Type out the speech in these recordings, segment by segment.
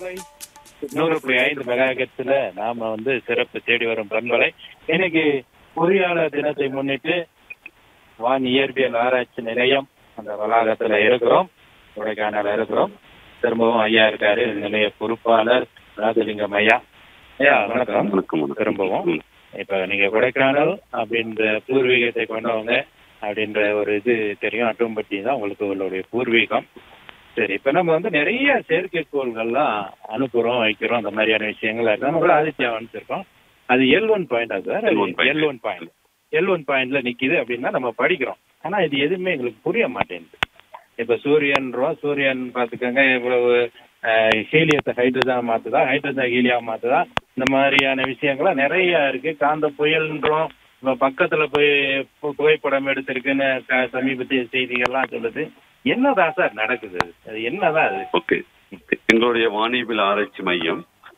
பண்பலை நூறு புள்ளி ஐந்து மெகாஹெட்ஸ்ல நாம வந்து சிறப்பு தேடி வரும் பண்பலை இன்னைக்கு பொறியாளர் தினத்தை முன்னிட்டு வான் இயற்பியல் ஆராய்ச்சி நிலையம் அந்த வளாகத்துல இருக்கிறோம் கொடைக்கானல இருக்கிறோம் திரும்பவும் ஐயா இருக்காரு நிலைய பொறுப்பாளர் ராஜலிங்கம் ஐயா ஐயா வணக்கம் வணக்கம் திரும்பவும் இப்ப நீங்க கொடைக்கானல் அப்படின்ற பூர்வீகத்தை கொண்டவங்க அப்படின்ற ஒரு இது தெரியும் அட்டும்பட்டி தான் உங்களுக்கு உங்களுடைய பூர்வீகம் சரி இப்ப நம்ம வந்து நிறைய செயற்கைக்கோள்கள்லாம் அனுப்புறோம் வைக்கிறோம் அந்த மாதிரியான விஷயங்கள் இருக்கு நம்ம கூட ஆதித்யா அனுப்பிச்சிருக்கோம் அது எல் ஒன் பாயிண்டா sir L1 point. L one point L one பாயிண்ட்ல நிக்குது அப்படின்னா நம்ம படிக்கிறோம் ஆனா இது எதுவுமே எங்களுக்கு புரிய மாட்டேங்குது இப்ப சூரியன்றோம் சூரியன் பாத்துக்கோங்க இவ்வளவு ஹீலியத்தை ஹைட்ரஜன் மாத்துதா ஹைட்ரஜன் ஹீலியா மாத்துதா இந்த மாதிரியான விஷயங்கள்லாம் நிறைய இருக்கு காந்த புயல்ன்றோம் இப்ப பக்கத்துல போய் பு- புகைப்படம் எடுத்திருக்குன்னு க- சமீபத்திய செய்திகள்லாம் சொல்லுது என்னதான் சார் நடக்குது அது? அது என்னதான் அது ஓகே எங்களுடைய வானியல் ஆராய்ச்சி மையம்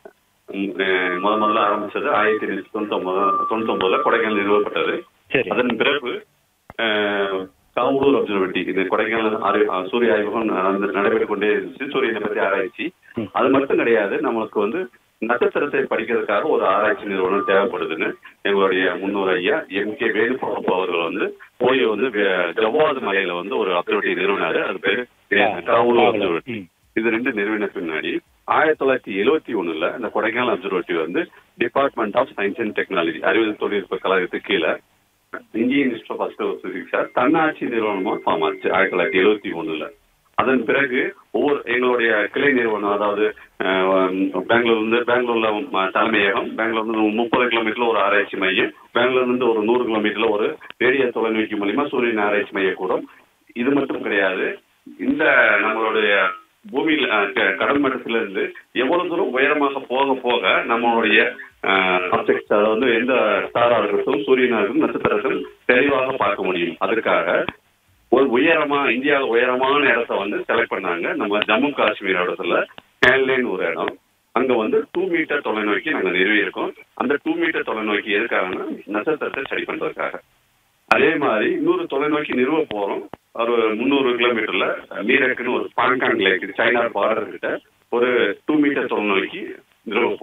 ம், அஹ், முத முதல்ல ஆரம்பிச்சது ஆயிரத்தி எண்ணூத்தி தொண்ணூத்தி ஒன்பது தொண்ணூத்தி ஒன்பதுல கொடைக்கானல் நிறுவப்பட்டது சரி அதன் பிறகு அஹ், காவலூர் அப்சர்வேட்டரி இது கொடைக்கானல் ஆறு- அஹ், சூரிய ஆய்வகம் நடந்து- நடைபெற்றுக் கொண்டே இருந்துச்சு சூரியனை பத்தி ஆராய்ச்சி ம். அது மட்டும் கிடையாது நம்மளுக்கு வந்து நட்சத்திரத்தை படிக்கிறதுக்காக ஒரு ஆராய்ச்சி நிறுவனம் தேவைப்படுதுன்னு எங்களுடைய முன்னோர் ஐயா எம் கே வேணுபாபு அவர்கள் வந்து போய் வந்து வே- ஜவ்வாது மலையில வந்து ஒரு அப்சர்வேட்டரி நிறுவனாரு அது பேரு காவலூர் அப்சர்வேட்டரி ம். இது ரெண்டு நிறுவன பின்னாடி ஆயிரத்தி தொள்ளாயிரத்தி எழுவத்தி ஒண்ணுல இந்த கொடைக்கானல் அப்சர்வேட்டரி வந்து department of science and technology அறிவியல் தொழில்நுட்ப கழகத்துக்கு கீழே இந்தியன் இன்ஸ்டியூட் ஆஃப் அஸ்ட்ரோபிசிக்ஸா தன்னாட்சி நிறுவனமா ஃபார்ம் ஆச்சு ஆயிரத்தி தொள்ளாயிரத்தி எழுவத்தி ஒண்ணுல அதன் பிறகு ஒவ்வொரு எங்களுடைய கிளை நிறுவனம் அதாவது அஹ், பெங்களூர்ல இருந்து பெங்களூர்ல ம- தலைமையகம் பெங்களூர்ல இருந்து முப்பது கிலோமீட்டர்ல ஒரு ஆராய்ச்சி மையம் பெங்களூர்ல இருந்து ஒரு நூறு கிலோமீட்டர்ல ஒரு ரேடியோ தொலைநோக்கி மூலியமா சூரியன் ஆராய்ச்சி மைய கூடம் இது மட்டும் கிடையாது இந்த நம்மளுடைய பூமியில அஹ், க- கடல் மட்டத்தில இருந்து எவ்வளவு தூரம் உயரமாக போக போக நம்மளுடைய ஆப்ஜெக்ட்ஸ் அதாவது எந்த ஸ்டாரா இருக்கட்டும் சூரியனா இருக்கட்டும் நட்சத்திரத்தில் தெளிவாக பார்க்க முடியும் அதற்காக ஒரு உயரமா இந்தியாவில் உயரமான இடத்த வந்து செலக்ட் பண்ணாங்க நம்ம ஜம்மு காஷ்மீர் இடத்துல கேன்லேன் ஒரு இடம் அங்க வந்து டூ மீட்டர் தொலைநோக்கி நாங்க நிறுவி இருக்கோம் அந்த டூ மீட்டர் தொலைநோக்கி எதுக்காகனா நட்சத்திரத்தை ஸ்டடி பண்றதுக்காக அதே மாதிரி இன்னொரு தொலைநோக்கி நிறுவ போறோம் ஒரு முந்நூறு கிலோமீட்டர்ல மீரக்குன்னு ஒரு பாங்காங் லேக் சைனா பார்டர் கிட்ட ஒரு டூ மீட்டர் தொலைநோக்கி நிறுவ